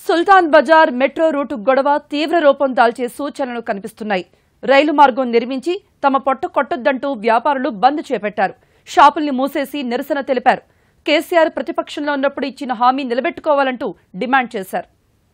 సుల్తాన్ Bazar metro route గొడవ తీవ్ర రూపం దాల్చే సూచనలు కనిపిస్తున్నాయి రైలు మార్గం నిర్మించి తమ పొట్ట కొట్టొద్దంటూ వ్యాపారులు బంద్ చేపట్టారు షాపుల్ని మూసేసి నిరసన తెలిపారు కేసీఆర్ ప్రతిపక్షంలో ఉన్నప్పుడు ఇచ్చిన హామీ నిలబెట్టుకోవాలంటూ డిమాండ్ చేశారు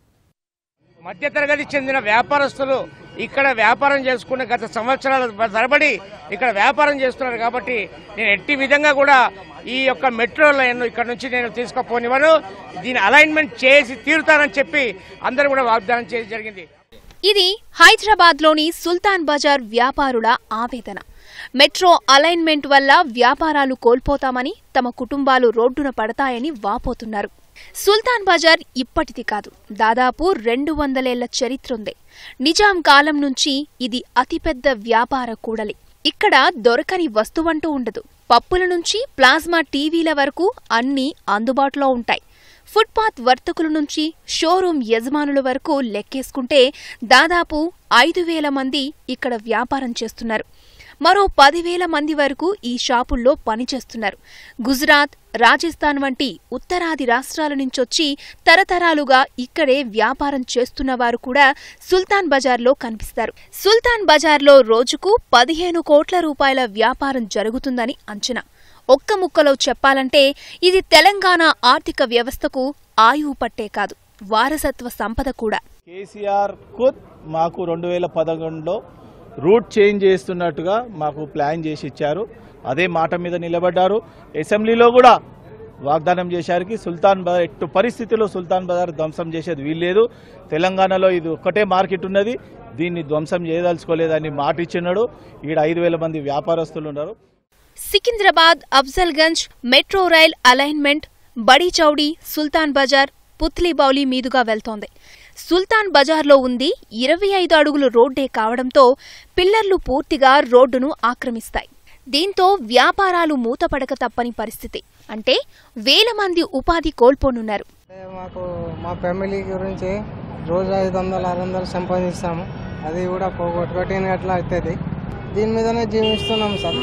మధ్యతరగతి చెందిన వ్యాపారస్తులు ఇక్కడ వ్యాపారం చేసుకున్న గత సంవత్సరాల తరబడి ఇక్కడ వ్యాపారం చేస్తున్నారు కాబట్టి నేను ఎట్టి విధంగా కూడా ఈ యొక్క మెట్రో లైన్ ఇక్కడ నుంచి నేను తీసుకుపోనివ్వను దీని అలైన్మెంట్ చేసి తీరుతానని చెప్పి అందరూ కూడా వాగ్దానం చేయడం జరిగింది ఇది హైదరాబాద్లోని సుల్తాన్ బజార్ వ్యాపారుల ఆవేదన మెట్రో అలైన్మెంట్ వల్ల వ్యాపారాలు కోల్పోతామని తమ కుటుంబాలు రోడ్డున పడతాయని వాపోతున్నారు సుల్తాన్ బజార్ ఇప్పటిది కాదు దాదాపు రెండు వందలేళ్ల చరిత్రుంది నిజాం కాలం నుంచి ఇది అతిపెద్ద వ్యాపార కూడలి ఇక్కడ దొరకని వస్తువంటూ ఉండదు పప్పుల నుంచి ప్లాస్మా టీవీల వరకు అన్నీ అందుబాటులో ఉంటాయి ఫుట్పాత్ వర్తకుల నుంచి షోరూం యజమానుల వరకు లెక్కేసుకుంటే దాదాపు ఐదు వేల మంది ఇక్కడ వ్యాపారం చేస్తున్నారు మరో పదివేల మంది వరకు ఈ షాపుల్లో పనిచేస్తున్నారు గుజరాత్ రాజస్థాన్ వంటి ఉత్తరాది రాష్ట్రాల నుంచొచ్చి తరతరాలుగా ఇక్కడే వ్యాపారం చేస్తున్న వారు కూడా సుల్తాన్ బజార్లో కనిపిస్తారు సుల్తాన్ బజార్లో రోజుకు పదిహేను కోట్ల రూపాయల వ్యాపారం జరుగుతుందని అంచనా ఒక్క ముక్కలో చెప్పాలంటే ఇది తెలంగాణ ఆర్థిక వ్యవస్థకు ఆయువు పట్టే కాదు వారసత్వ సంపద కూడా కేసీఆర్ ఖుద్ మాకు రెండు వేల పదకొండులో రూట్ చేంజ్ చేస్తున్నట్టుగా మాకు ప్లాన్ చేసి ఇచ్చారు అదే మాట మీద నిలబడ్డారు అసెంబ్లీలో కూడా వాగ్దానం చేశారు సుల్తాన్ బజార్ ఎట్టు పరిస్థితిలో సుల్తాన్ బజార్ ధ్వంసం చేసేది వీల్లేదు తెలంగాణలో ఇది ఒక్కటే మార్కెట్ ఉన్నది దీన్ని ధ్వంసం చేయదలుచుకోలేదని మాట ఇచ్చినాడు ఈడ ఐదు వేల మంది వ్యాపారస్తులు ఉన్నారు Secunderabad Afzalgunj metro rail alignment Badi Chowdi సుల్తాన్ బజార్ పుత్లిబౌలి మీదుగా వెళ్తోంది సుల్తాన్ బజార్లో ఉంది ఇరవై ఐదు అడుగుల రోడ్డే కావడంతో పిల్లర్లు పూర్తిగా రోడ్డును ఆక్రమిస్తాయి దీంతో వ్యాపారాలు మూతపడక తప్పని పరిస్థితి అంటే వేల మంది ఉపాధి కోల్పోనున్నారు అంటే మాకు మా ఫ్యామిలీ గురించి రోజు ఐదు వందలు ఆరు వందలు సంపాదిస్తాము అది కూడా పోగొట్టుకోవటం అట్లా అవుతుంది దీని మీదనే జీవిస్తున్నాం సార్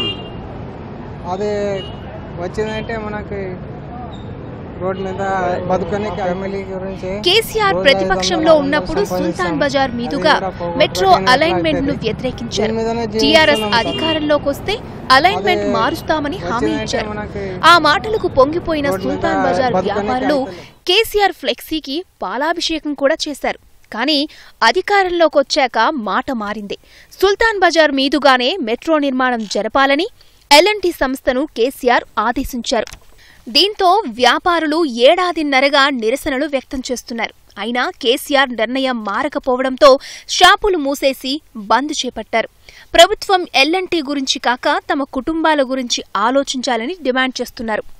అది వచ్చిందంటే మనకి రోడ్ మీద బతుకొని ఫ్యామిలీ గురించి కేసీఆర్ రోజు ప్రతిపక్షంలో ఐదు వందలు ఉన్నప్పుడు సంపాదిస్తాము. సుల్తాన్ బజార్ మీదుగా అది కూడా పోగొట్టుకోవటం మెట్రో అట్లా అలైన్మెంట్ ను అవుతుంది. వ్యతిరేకించారు దీని మీదనే టీఆర్ఎస్ జీవిస్తున్నాం సార్. అధికారంలోకి వస్తే అలైన్మెంట్ అదే మారుస్తామని హామీ వచ్చిందంటే ఇచ్చారు మనకి ఆ మాటలకు పొంగిపోయిన రోడ్డు మీద సుల్తాన్ బజార్ బతుకునే వ్యాపారులు కాగితాలు. కేసీఆర్ ఫ్లెక్సీకి పాలాభిషేకం కూడా చేశారు కానీ అధికారంలోకి వచ్చాక మాట మారింది సుల్తాన్ బజార్ మీదుగానే మెట్రో నిర్మాణం జరపాలని ఎల్ఎన్టీ సంస్థను కేసీఆర్ ఆదేశించారు దీంతో వ్యాపారులు ఏడాదిన్నరగా నిరసనలు వ్యక్తం చేస్తున్నారు అయినా కేసీఆర్ నిర్ణయం మారకపోవడంతో షాపులు మూసేసి బంద్ చేపట్టారు ప్రభుత్వం ఎల్ఎన్టీ గురించి కాక తమ కుటుంబాల గురించి ఆలోచించాలని డిమాండ్ చేస్తున్నారు